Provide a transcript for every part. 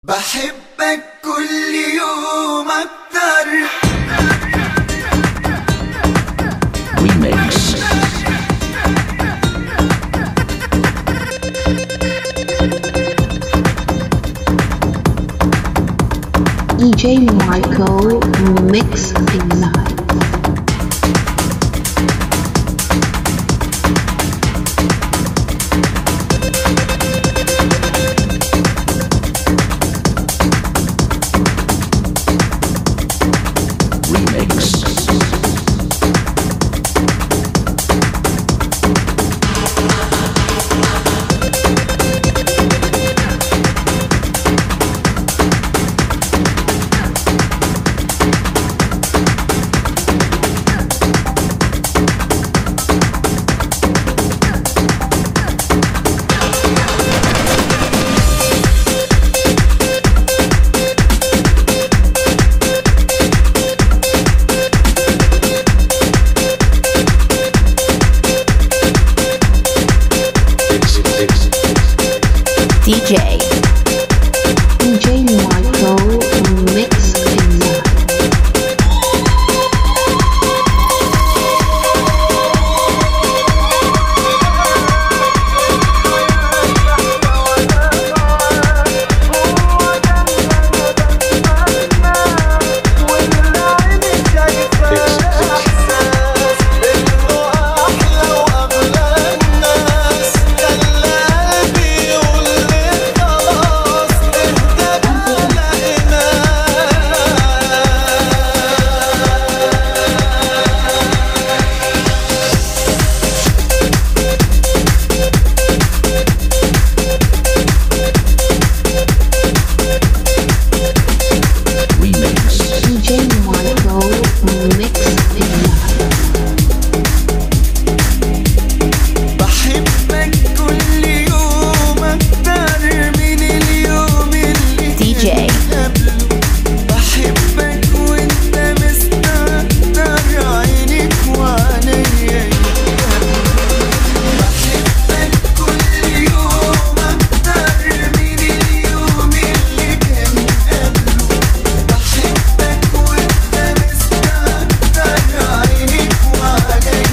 بحبك كل يوم أكتر Remix. EJ Michael Mix Live. Remix. DJ EJ Michael Mix Live. Remix. EJ Michael Mix Live. بحبك كل يوم أكتر من اليوم اللي DJ قبله بحبك وانت مستكتر عينك وعليا بحبك كل يوم أكتر من اليوم اللي كان قبله بحبك وانت مستكتر عينك وعليا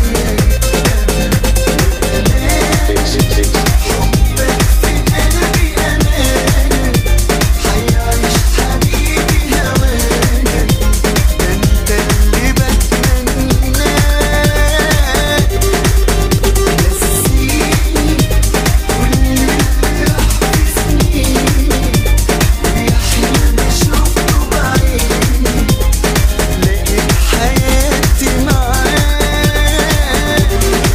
حبك في قلبي أمانة حيعيش حبيبي هوانا ده انت اللي بتمناه نسيني كل اللي راح في سنيني ويا حلم شفته بعيني لقيت حياتي معاك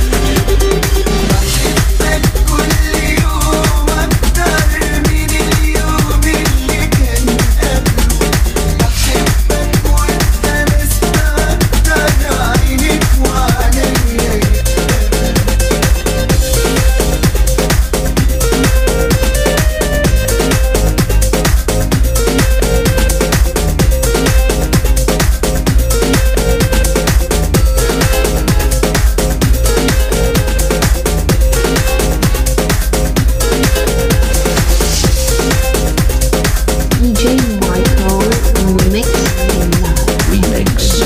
بحبك كل يوم أكتر من اليوم اللي كان قبله بحبك وأنت مستكتر عينك وعليا EJ Michael Mix Live. Remix.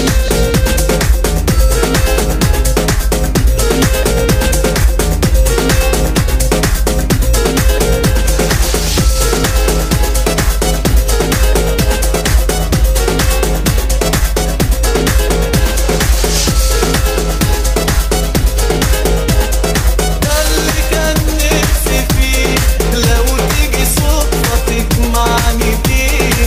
ده اللي كان نفسي فيه لو تيجي صدفة تجمعني بيه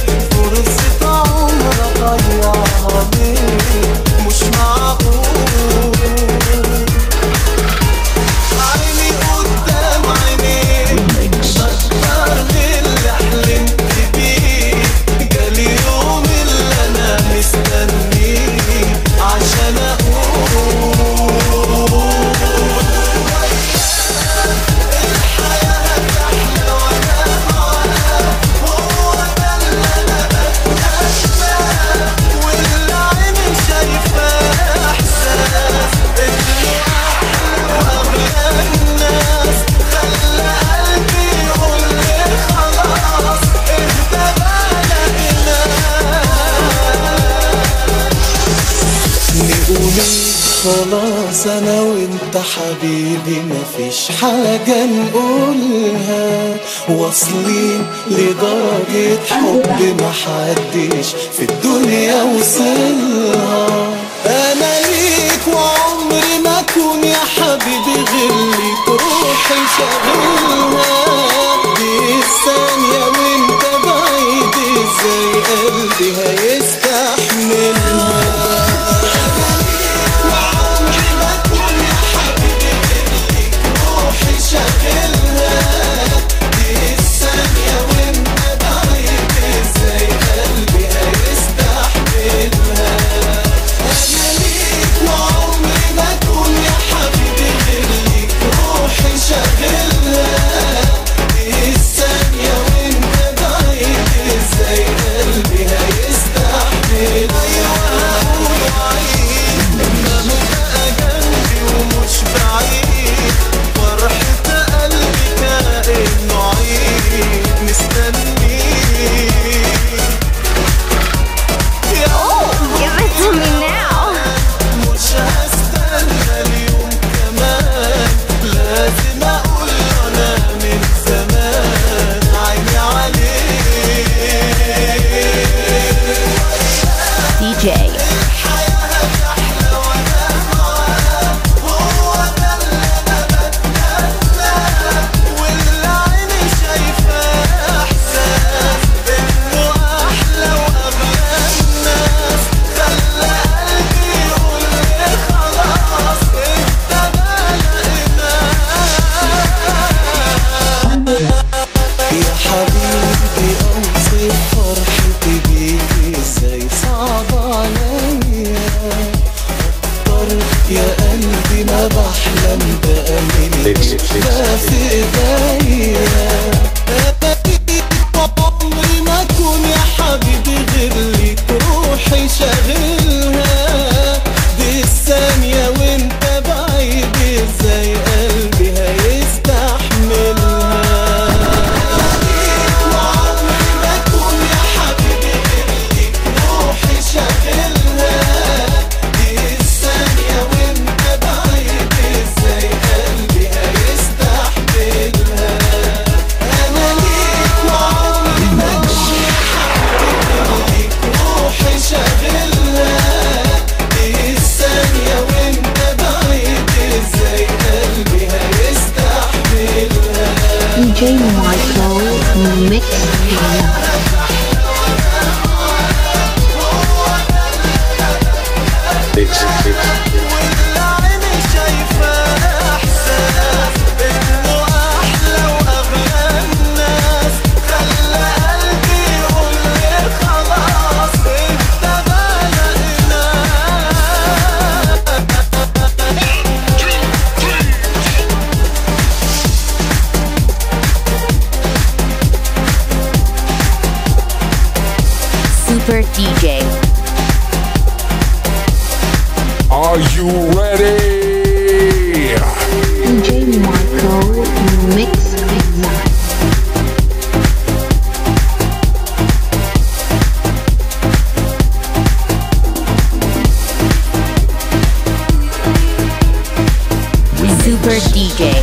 خلاص انا وانت حبيبي مفيش حاجة نقولها واصلين لدرجة حب محدش في الدنيا وصلها انا ليك وعمري ما اكون يا حبيبي غير ليك روحي شغلها دي الثانية وانت بعيد ازاي قلبي هيستحملها وعمري ما اكون يا حبيبي غير ليك روحي شغلها دي الثانية وانت بعيد ازاي قلبي هيستحملها انا ليك وعمري ما اكون يا حبيبي غير ليك روحي شغلها دي الثانية وانت بعيد ازاي قلبي هيستحمل ايوه هقول وعيد لما بقى جنبي ومش بعيد فرحة قلبي كأنه عيد مستنيك يا Give it to me now. مش هستنى اليوم كمان لازم اقول انا من زمان عيني عليك DJ. واللي عيني شايفاه احساس انه احلى واغلى الناس خلى قلبي يقول لي خلاص انت يا حبيبي اوصف فرحتي بيك ازاي صعب عليا اكتر يا قلبي ما بحلم بأمل ما في ايديا عمري ما اكون يا حبيبي غير ليك روحي شاغلها دي الثانية وانت بعيد ازاي قلبي هيستحملها وعمري ما اكون يا حبيبي غير ليك روحي شاغلها دي الثانية وانت بعيد ازاي قلبي هيستحملها انا ليك وعمري ما اكون يا حبيبي غير ليك روحي شاغلها دي الثانية وانت بعيد ازاي قلبي هيستحملها DJ Michael Mix Live. واللي عيني شايفاه احساس انه احلى واغلى الناس خلى قلبي يقول لي خلاص انت بلغنا Super DJ. Are you ready? DJ Michael Mix Live. Super DJ.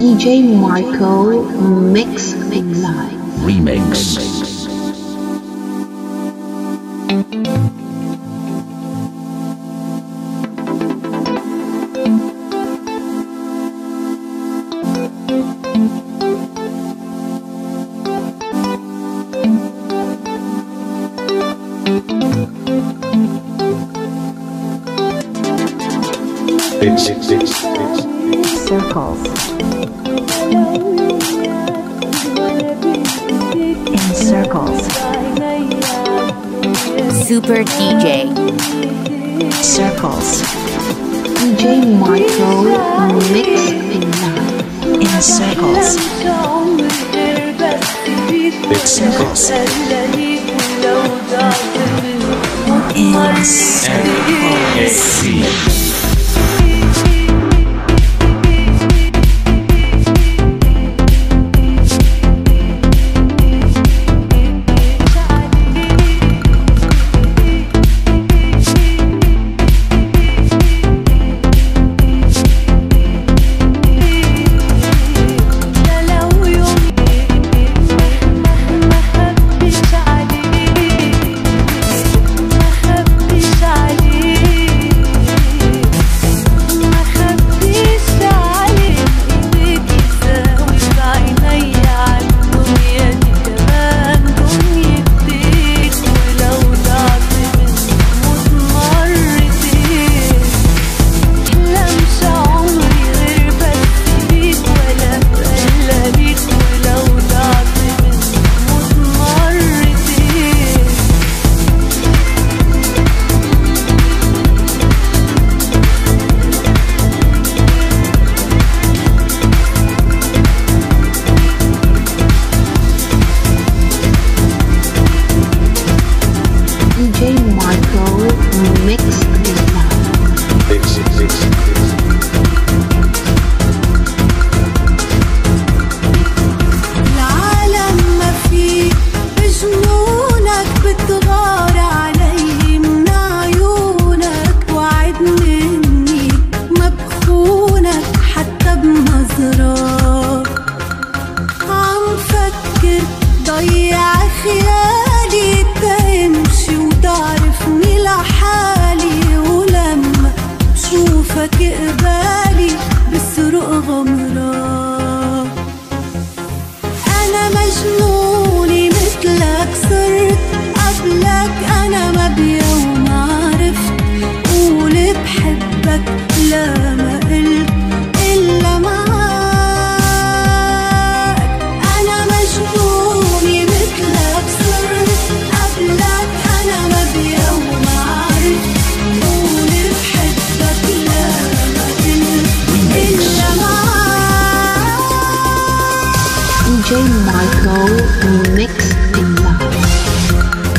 DJ Michael Mix Live. Remix. It's, it's, it's, it's, circles. In circles. Super DJ. Circles. DJ Michael Mix Live. In circles. it's, Circles. In circles. C. لو يوم ما خبيش عليك ما خبيش عليك ما خبيش عليك ايديك يساوي بعيني عالدنيا دي كمان دنيتك ولو ضعت منك موت مرتين لمش عمري غير بس بيك ولا بقلى ليك ولو ضعت منك موت مرتين DJ Michael Mix Live. it's, it's, it's, it's, العالم ما فيه بجنونك بتغار علي من عيونك وعد مني ما بخونك حتى بنظرة عم فكر ضيع خيالي تمشي وتعرفني لحالي ولما بشوفك قبالي بسرق غمرة أنا مجنوني مثلك صرت قبلك أنا ما بيوم عرفت قول بحبك لا ما قلت إلا معاك أنا مجنوني مثلك صرت قبلك أنا ما بيوم عرفت قول بحبك لا ما قلت إلا معاك DJ Michael Mix Live.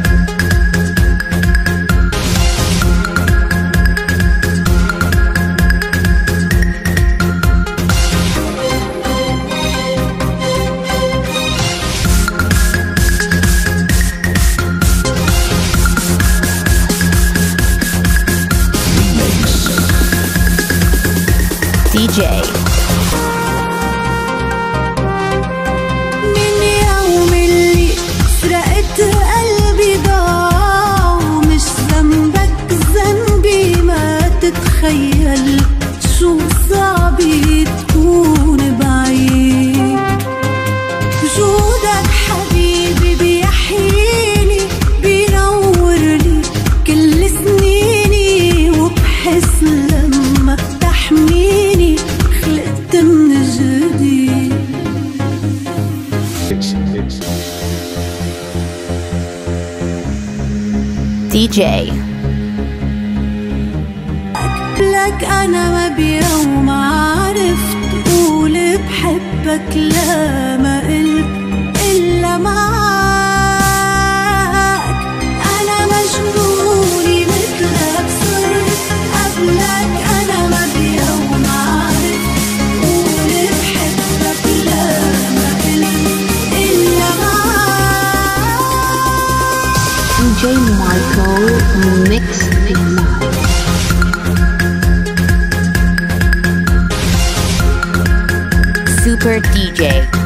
DJ. من يوم اللي سرقت قلبي ضاع ومش ذنبك ذنبي ما تتخيل شو صعب تكون بعيد وجودك حبيبي بيحييني بينور لي كل سنيني وبحس لما تحميني خلقت من جديد it's, it's, DJ. لك انا ما بيوم عرفت قول بحبك لا ما قلت الا معاك انا مجنوني مثلك صرت قبلك انا ما بيوم عرفت قول بحبك لا ما قلت الا معاك DJ Michael Mix Live. DJ.